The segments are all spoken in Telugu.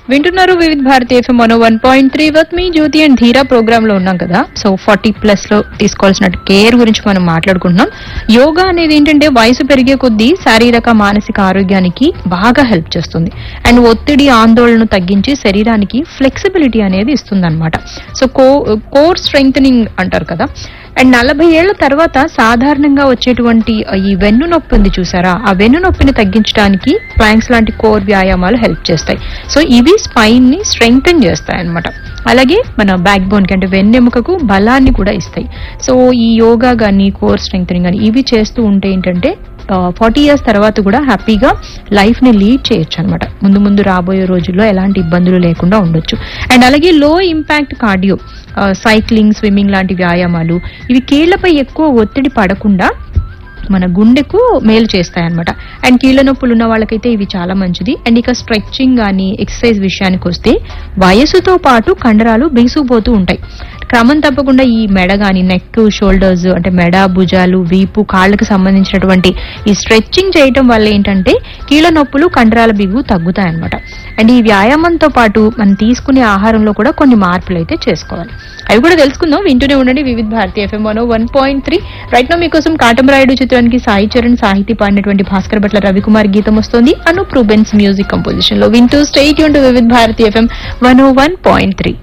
వింటున్నారు Vividh Bharati FM one one point three with me Jyothi and Dheera program లో ఉన్నాం కదా సో ఫార్టీ ప్లస్ లో తీసుకోవాల్సిన కేర్ గురించి మనం మాట్లాడుకుంటున్నాం యోగా అనేది ఏంటంటే వయసు పెరిగే కొద్దీ శారీరక మానసిక ఆరోగ్యానికి బాగా హెల్ప్ చేస్తుంది అండ్ ఒత్తిడి ఆందోళనను తగ్గించి శరీరానికి ఫ్లెక్సిబిలిటీ అనేది ఇస్తుంది అనమాట సో కో కోర్ స్ట్రెంగ్ అంటారు కదా అండ్ నలభై ఏళ్ల తర్వాత సాధారణంగా వచ్చేటువంటి ఈ వెన్ను నొప్పి ఉంది చూసారా ఆ వెన్ను నొప్పిని తగ్గించడానికి ప్లాంక్స్ లాంటి కోర్ వ్యాయామాలు హెల్ప్ చేస్తాయి సో ఇవి స్పైన్ ని స్ట్రెంగ్తన్ చేస్తాయి అన్నమాట అలాగే మన బ్యాక్ బోన్ కి అంటే వెన్నెముకకు బలాన్ని కూడా ఇస్తాయి సో ఈ యోగా గానీ కోర్ స్ట్రెంగ్తనింగ్ కానీ ఇవి చేస్తూ ఉంటే ఏంటంటే ఫార్టీ ఇయర్స్ తర్వాత కూడా హ్యాపీగా లైఫ్ ని లీడ్ చేయొచ్చు అనమాట ముందు ముందు రాబోయే రోజుల్లో ఎలాంటి ఇబ్బందులు లేకుండా ఉండొచ్చు అండ్ అలాగే లో ఇంపాక్ట్ కార్డియో సైక్లింగ్ స్విమ్మింగ్ లాంటి వ్యాయామాలు ఇవి కీళ్లపై ఎక్కువ ఒత్తిడి పడకుండా మన గుండెకు మేలు చేస్తాయి అనమాట అండ్ కీళ్ళ నొప్పులు ఉన్న వాళ్ళకైతే ఇవి చాలా మంచిది అండ్ ఇక స్ట్రెచ్చింగ్ కానీ ఎక్సర్సైజ్ విషయానికి వస్తే వయసుతో పాటు కండరాలు బిగుసుకుపోతూ ఉంటాయి క్రమం తప్పకుండా ఈ మెడ గాని నెక్ షోల్డర్స్ అంటే మెడ భుజాలు వీపు కాళ్ళకి సంబంధించినటువంటి ఈ స్ట్రెచ్చింగ్ చేయటం వల్ల ఏంటంటే కీళ్ళ నొప్పులు కండరాల బిగు తగ్గుతాయి అనమాట అండ్ ఈ వ్యాయామంతో పాటు మనం తీసుకునే ఆహారంలో కూడా కొన్ని మార్పులు అయితే చేసుకోవాలి అవి కూడా తెలుసుకుందాం వింటూనే ఉండండి Vividh Bharati FM one one point three right now మీకోసం కాటమరాయుడు చిత్రానికి సాయి చరణ్ సాహితీ పాడినటువంటి భాస్కర్ భట్ల రవికుమార్ గీతం వస్తుంది అనూప్ రూబెన్స్ మ్యూజిక్ కంపోజిషన్ లో వింటూ స్టేట్ యూన్ to Vividh Bharati FM one one point three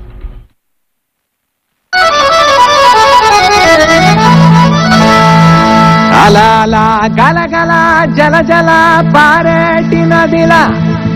అలా అలా గలగల జల జల పారేటి నదిలా